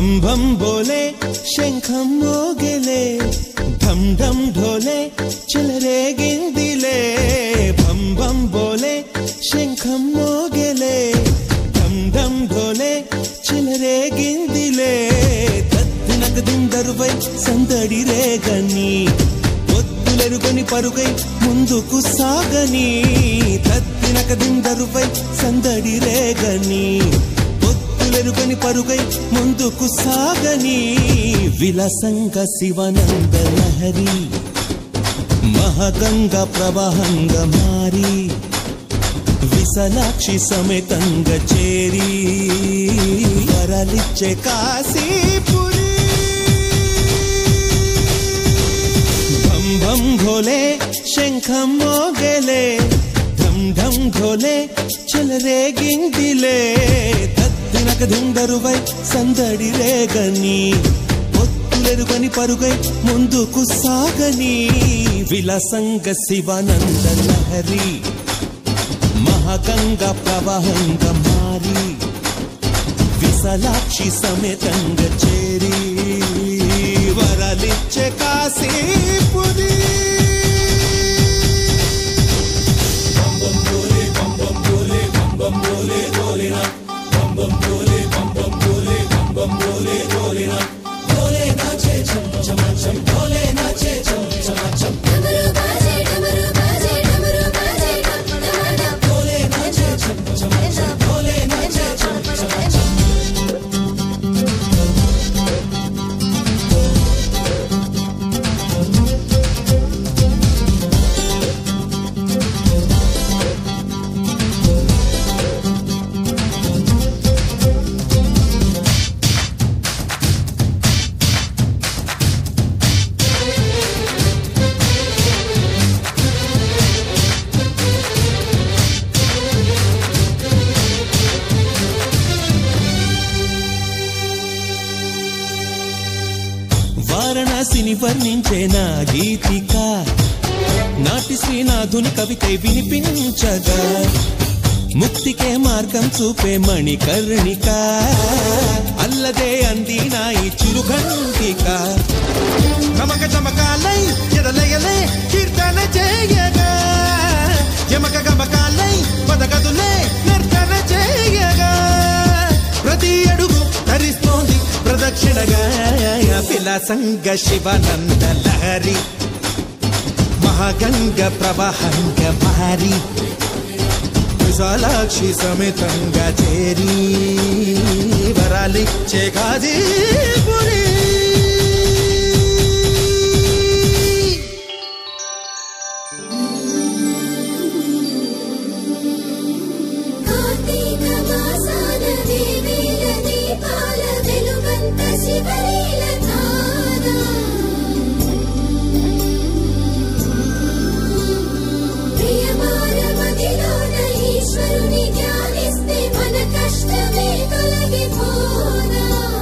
భం భం బోలే శంఖం మోగెలే ఢం ఢం ఢోలే చెలరేగిందిలే భం భం బోలే శంఖం మోగెలే ఢం ఢం ఢోలే చెలరేగిందిలే తత్తినక దిందరువై సందడి రేగని ఒత్తులెరుగని పరుగై ముందుకు సాగని తత్తినక దిందరువై సందడి రేగని ఒత్తులెరుగని పరుగై ముందుకు సాగని విలసంగ శివనంద లహరి మహగంగ ప్రవాహంగ మారి విశలాక్షి సమేతంగా చేరి వరలిచ్చే కాశీపురి భం భం భోలే శంఖం మోగలే ఢం ఢం ఢోలే చెలరేగిందిలే తత్తినక దుండరువై సందడి రేగని ఒత్తులెరుగని పరుగై ముందుకు సాగని విలసంగ శివానంద లహరి మహగంగ ప్రవాహంగ మారి విశలాక్షి సమేతంగ చేరి వరలిచ్చే కాశీపురి डमरू बाजे डमरू बाजे डमरू बाजे डमरू बोले नाचे छम छम छम बोले नाचे छम छम छम వారణాసిని వర్ణించే నా గీతిక నాటి శ్రీనాథుని కవికై వినిపించగా ముక్తికే మార్గం చూపే మణికర్ణిక అల్లదే అంది నా ఈ చిరుఘంటిక నమక చమకాలై ఎదలయలే కీర్తన చేయగా యమక గమకాలై పదగదులే నర్తన చేయగా ప్రతి అడుగు ధరిస్తోంది ప్రదక్షిణగా విలాసంగ శివనంద లహరి మహాగంగ ప్రవాహంగ మారి విశాలాక్షి సమేతంగా చేరి వరాలిచ్చే గాజీపురి కార్తీక మాసాన దేవీల దీపాల వెలుగంత శివలీల ధార ప్రియమార మదిలోన ఈశ్వరుని ధ్యానిస్తే మన కష్టమే తొలగిపోనా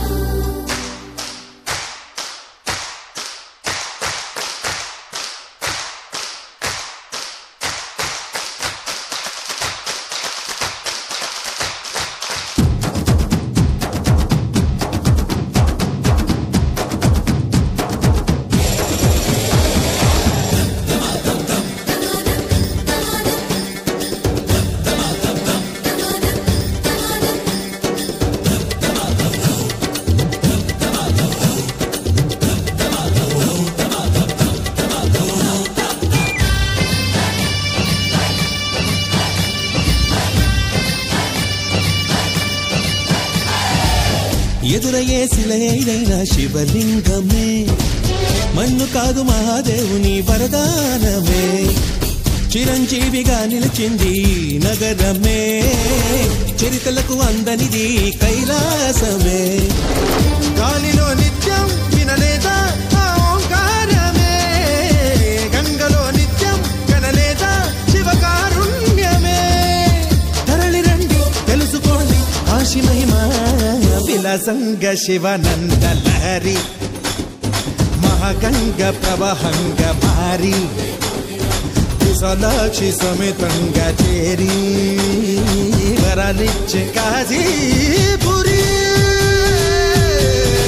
ఎదురయ్యే శిలైన శివలింగమే మన్ను కాదు మహాదేవుని వరదానమే చిరంజీవిగా నిలిచింది ఈ నగరమే చరితలకు అందనిది కైలాసమే గాలిలో నిత్యం వినలేదా ఆ ఓంకారమే గంగలో నిత్యం కనలేదా శివకారుణ్యమే తరలి రండి తెలుసుకోండి ఆశి మహిమ విలసంగ శివనంద లహరి మహాగంగ ప్రవాహంగ మారి విశాలాక్షి సమేతంగా చేరి వరాలిచ్చే కాజీపురి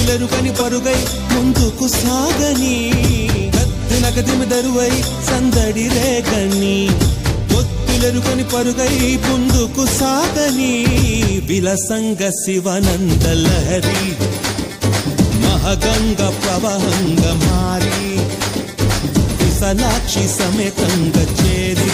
ఒత్తులెరుకని పరుగై ముందుకు సాగని కత్తిన కదిమి దరువై సందడి రేగని ఒత్తులెరుకని పరుగై ముందుకు సాగని విలసంగ శివనంద లహరి మహగంగ ప్రవహంగ మారి విశాలాక్షి సమేతంగ చేరి